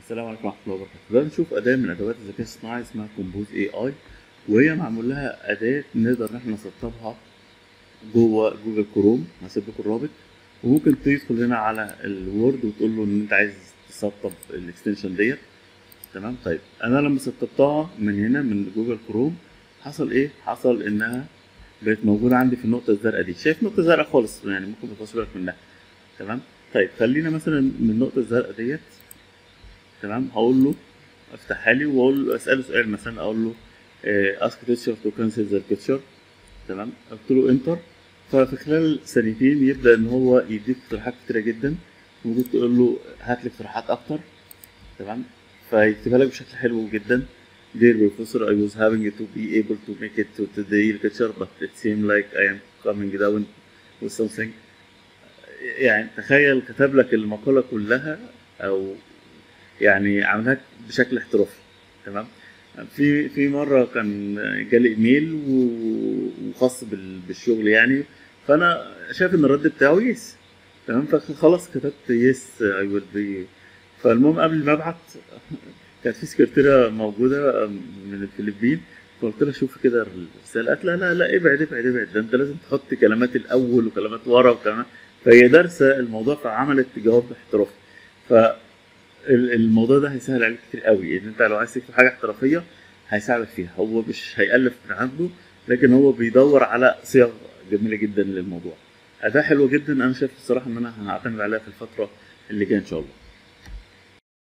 السلام عليكم ورحمه الله وبركاته ده نشوف اداه من ادوات الذكاء الصناعي اسمها كومبوز اي اي وهي معمول لها اداه نقدر ان احنا نسطبها جوه جوجل كروم هسيب لكم الرابط وممكن تدخل هنا على الوورد وتقول له ان انت عايز تسطب الاكستنشن ديت تمام طيب انا لما سطبتها من هنا من جوجل كروم حصل ايه حصل انها بقت موجوده عندي في النقطه الزرقاء دي شايف نقطه زرقاء خالص يعني ممكن ما تاخدش بالك منها تمام طيب خلينا مثلا من النقطه الزرقاء ديت تمام هقول له افتحها لي واقول له اساله سؤال مثلا اقول له اسك تيتشر تو كانسل ذا بيكتشر تمام قلت له انتر ففي خلال ثانيتين يبدا ان هو يديك اقتراحات كتيره جدا ممكن تقول له هات لي اقتراحات اكتر تمام فيكتبها لك بشكل حلو جدا Dear professor, I was having to be able to make it to today lecture, but it seemed like I am coming down with something. يعني تخيل كتب لك المقالة كلها أو يعني عملها بشكل احترافي تمام في في مره كان جالي ايميل و- وخاص بال- بالشغل يعني فانا شايف ان الرد بتاعه يس تمام فخلاص كتبت يس اي ويل بي فالمهم قبل ما ابعت كانت في سكرتيره موجوده من الفلبين فقلت لها شوفي كده الرساله قالت لا لا لا ابعد ابعد ابعد ده انت لازم تحط كلمات الاول وكلمات ورا وكلمات فهي دارسه الموضوع فعملت جواب احترافي ف ال- الموضوع ده هيسهل عليك كتير قوي ان انت لو عايز تكتب حاجه احترافيه هيساعدك فيها هو مش هيألف من عنده لكن هو بيدور على صيغ جميله جدا للموضوع اداه حلوه جدا انا شايف الصراحه ان انا هعتمد عليها في الفتره اللي جايه ان شاء الله